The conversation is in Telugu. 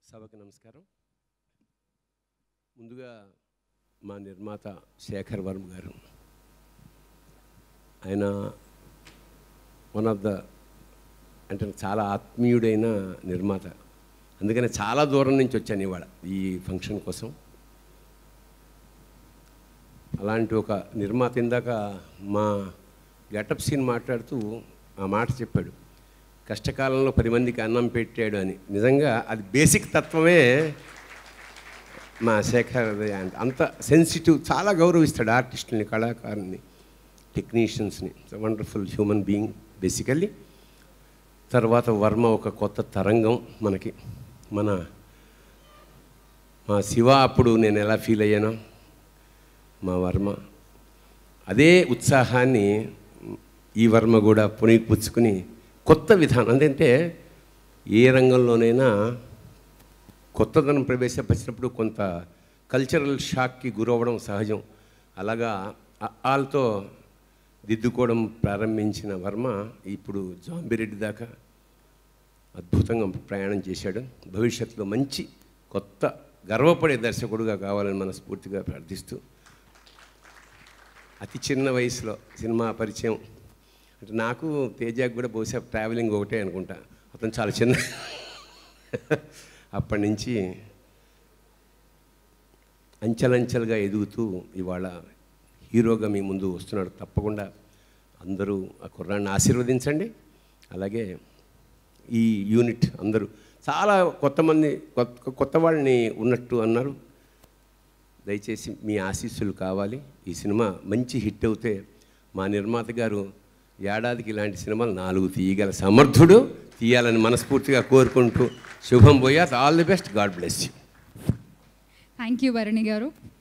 సభకు నమస్కారం ముందుగా మా నిర్మాత శేఖర్ వర్మ గారు ఆయన వన్ ఆఫ్ ద అంటే చాలా ఆత్మీయుడైన నిర్మాత అందుకని చాలా దూరం నుంచి వచ్చాను ఇవాళ ఈ ఫంక్షన్ కోసం అలాంటి ఒక నిర్మాత ఇందాక మా గెటప్ సీన్ మాట్లాడుతూ ఆ మాట చెప్పాడు కష్టకాలంలో పది మందికి అన్నం పెట్టాడు అని నిజంగా అది బేసిక్ తత్వమే మా శేఖర్ అంత అంత సెన్సిటివ్ చాలా గౌరవిస్తాడు ఆర్టిస్టుల్ని కళాకారుల్ని టెక్నీషియన్స్ని వండర్ఫుల్ హ్యూమన్ బీయింగ్ బేసికల్లీ తర్వాత వర్మ ఒక కొత్త తరంగం మనకి మన మా శివ అప్పుడు నేను ఎలా ఫీల్ అయ్యానో మా వర్మ అదే ఉత్సాహాన్ని ఈ వర్మ కూడా పుణిపుచ్చుకుని కొత్త విధానం అంటే ఏ రంగంలోనైనా కొత్తదనం ప్రవేశపరిచినప్పుడు కొంత కల్చరల్ షాక్కి గురవ్వడం సహజం అలాగా వాళ్ళతో దిద్దుకోవడం ప్రారంభించిన వర్మ ఇప్పుడు జాంబిరెడ్డి దాకా అద్భుతంగా ప్రయాణం చేశాడు భవిష్యత్తులో మంచి కొత్త గర్వపడే దర్శకుడుగా కావాలని మనస్ఫూర్తిగా ప్రార్థిస్తూ అతి చిన్న వయసులో సినిమా పరిచయం అంటే నాకు తేజాకి కూడా బహుశా ట్రావెలింగ్ ఒకటే అనుకుంటా అతను చాలా చిన్న అప్పటి నుంచి అంచెలంచెలుగా ఎదుగుతూ ఇవాళ హీరోగా మీ ముందు వస్తున్నాడు తప్పకుండా అందరూ ఆ కుర్రాన్ని ఆశీర్వదించండి అలాగే ఈ యూనిట్ అందరూ చాలా కొత్త మంది కొత్త కొత్త వాళ్ళని ఉన్నట్టు అన్నారు దయచేసి మీ ఆశీస్సులు కావాలి ఈ సినిమా మంచి హిట్ అవుతే మా నిర్మాత గారు ఏడాదికి ఇలాంటి సినిమాలు నాలుగు తీయగల సమర్థుడు తీయాలని మనస్ఫూర్తిగా కోరుకుంటూ శుభం పోయాత్ all the best God bless you thank you Bharani గారు